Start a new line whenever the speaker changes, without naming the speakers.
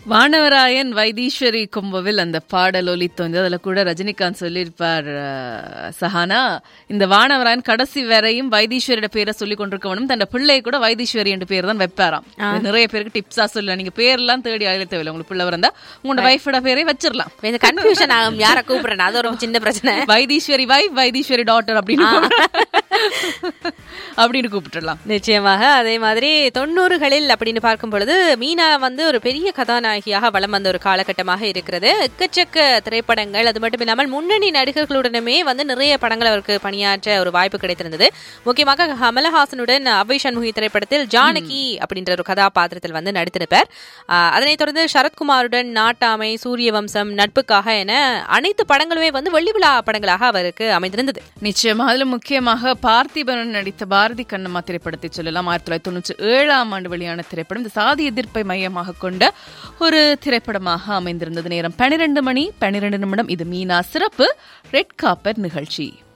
வானவராயன் வைத்தீஸ்வரி கும்பவில் அந்த பாடல் ஒலித்து வந்து அதுல கூட ரஜினிகாந்த் சொல்லியிருப்பார் அஹ், சஹானா இந்த வானவராயன் கடைசி வரையும் வைத்தீஸ்வரியோட பேரை சொல்லி கொண்டிருக்கவனும் தன் பிள்ளை கூட வைத்தீஸ்வரி என்ற பேர் தான் வைப்பாராம் இது நிறைய பேருக்கு டிப்ஸா சொல்லலாம் நீங்க பேர்லாம் தேடி அழைய தேவையில்லை உங்களுக்கு பிள்ளை இருந்தா உங்களோட வைஃபோட பேரை வச்சிடலாம்
இந்த கன்ஃபியூஷன் ஆகும் யார கூப்பிடுறேன் அது ஒரு சின்ன பிரச்சனை
வைத்தீஸ்வரி வைஃப் வைத்தீஸ்வரி டாட்டர் அப்படின்னு கூப்பிடு- அப்படின்னு கூப்பிட்டுடலாம்
நிச்சயமாக அதே மாதிரி தொண்ணூறுகளில் அப்படின்னு பார்க்கும் பொழுது மீனா வந்து ஒரு பெரிய கதாநாயகியாக வலம் வந்த ஒரு காலகட்டமாக இருக்கிறது எக்கச்சக்க திரைப்படங்கள் அது மட்டும் இல்லாமல் முன்னணி நடிகர்களுடனுமே வந்து நிறைய படங்கள் அவருக்கு பணியாற்ற ஒரு வாய்ப்பு கிடைத்திருந்தது முக்கியமாக கமலஹாசனுடன் அவ்வை சண்முகி திரைப்படத்தில் ஜானகி அப்படின்ற ஒரு கதாபாத்திரத்தில் வந்து நடித்திருப்பார் ஆஹ் அதனைத் தொடர்ந்து சரத்குமாருடன் நாட்டாமை சூரிய வம்சம் நட்புக்காக என அனைத்து படங்களுமே வந்து வெள்ளி விழா படங்களாக அவருக்கு அமைந்திருந்தது
நிச்சயமா அதுல முக்கியமாக பார்த்திபன் நடித்த பாரதி கண்ணம்மா திரைப்படத்தை சொல்லலாம் ஆயிரத்தி தொள்ளாயிரத்தி தொண்ணூற்றி ஏழாம் ஆண்டு வெளியான திரைப்படம் இந்த சாதி எதிர்ப்பை மையமாக கொண்ட ஒரு திரைப்படமாக அமைந்திருந்தது நேரம் பன்னிரண்டு மணி பன்னிரண்டு நிமிடம் இது மீனா சிறப்பு ரெட் காப்பர் நிகழ்ச்சி